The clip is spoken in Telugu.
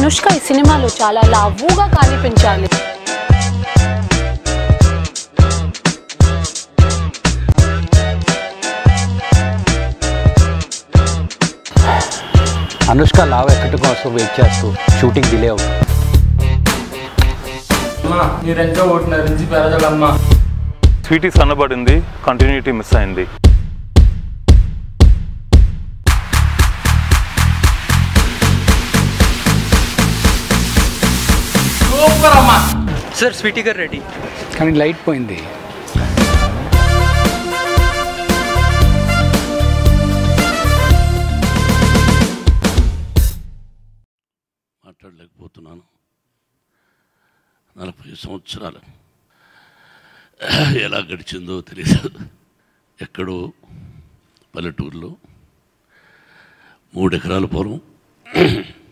అనుష్క ఈ సినిమాలో చాలా లావుగా కనిపించాలి అనుష్క లావ్ ఎక్కడి కోసం వెయిట్ చేస్తూ షూటింగ్ డిలే అవుతుంది అమ్మా మీరెంతో ఒకటిన్నర నుంచి పెరగాలమ్మా స్వీటీ సన్నబడింది కంటిన్యూటీ మిస్ అయింది సూపర్ అమ్మా సార్ స్వీటీ గారు రెడీ కానీ లైట్ పోయింది మాట్లాడలేకపోతున్నాను నలభై సంవత్సరాలు ఎలా గడిచిందో తెలియదు ఎక్కడో పల్లెటూరులో మూడు ఎకరాల పొలం